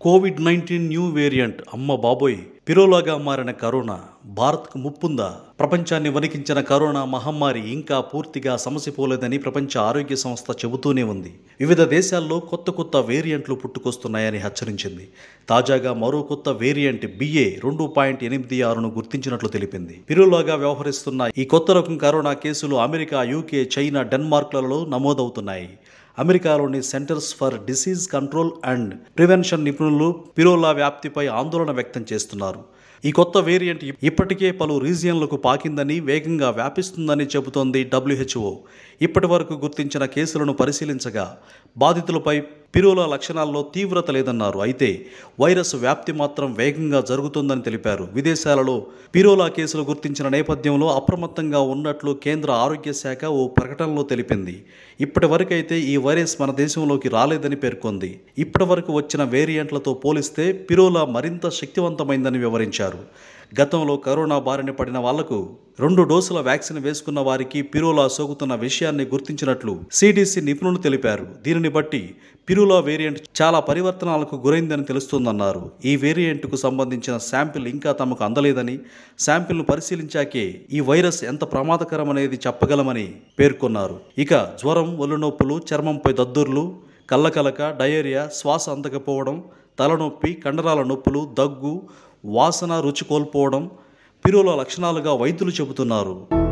Covid nineteen new variant అమ్మ బాబోయ్ పిరోలాగా మారిన కరోనా భారత్కు ముప్పుందా ప్రపంచాన్ని వణికించిన కరోనా మహమ్మారి ఇంకా పూర్తిగా సమసిపోలేదని ప్రపంచ ఆరోగ్య సంస్థ చెబుతూనే ఉంది వివిధ దేశాల్లో కొత్త కొత్త వేరియంట్లు పుట్టుకొస్తున్నాయని హెచ్చరించింది తాజాగా మరో కొత్త వేరియంట్ బిఏ రెండు పాయింట్ ఎనిమిది ఆరును గుర్తించినట్లు తెలిపింది పిరోలాగా వ్యవహరిస్తున్న ఈ కొత్త రకం కరోనా కేసులు అమెరికా యూకే చైనా డెన్మార్క్లలో నమోదవుతున్నాయి అమెరికాలోని centres for disease control and prevention నిపుణులు పిరోలా వ్యాప్తిపై ఆందోళన వ్యక్తం చేస్తున్నారు ఈ కొత్త వేరియంట్ ఇప్పటికే పలు రీజియన్లకు పాకిందని వేగంగా వ్యాపిస్తుందని చెబుతోంది డబ్ల్యూహెచ్ఓ ఇప్పటి వరకు గుర్తించిన కేసులను పరిశీలించగా బాధితులపై పిరోలా లక్షణాల్లో తీవ్రత లేదన్నారు అయితే వైరస్ వ్యాప్తి మాత్రం వేగంగా జరుగుతుందని తెలిపారు విదేశాలలో పిరోలా కేసులు గుర్తించిన నేపథ్యంలో అప్రమత్తంగా ఉన్నట్లు కేంద్ర ఆరోగ్య శాఖ ఓ ప్రకటనలో తెలిపింది ఇప్పటి వరకైతే ఈ వైరస్ మన దేశంలోకి రాలేదని పేర్కొంది ఇప్పటి వరకు వచ్చిన వేరియంట్లతో పోలిస్తే పిరోలా మరింత శక్తివంతమైందని వివరించారు గతంలో కరోనా బారిన పడిన వాళ్లకు రెండు డోసుల వ్యాక్సిన్ వేసుకున్న వారికి పిరోలా సోకుతున్న విషయాన్ని గుర్తించినట్లు సిడిసి నిపుణులు తెలిపారు దీనిని బట్టి పిరులా వేరియంట్ చాలా పరివర్తనాలకు గురైందని తెలుస్తోందన్నారు ఈ వేరియంట్కు సంబంధించిన శాంపిల్ ఇంకా తమకు అందలేదని శాంపిల్ను పరిశీలించాకే ఈ వైరస్ ఎంత ప్రమాదకరమనేది చెప్పగలమని పేర్కొన్నారు ఇక జ్వరం ఒళ్ళు నొప్పులు చర్మంపై దద్దుర్లు కళ్ళకలక డయేరియా శ్వాస అందకపోవడం తలనొప్పి కండరాల నొప్పులు దగ్గు వాసన రుచి కోల్పోవడం పిరుల లక్షణాలుగా వైద్యులు చెబుతున్నారు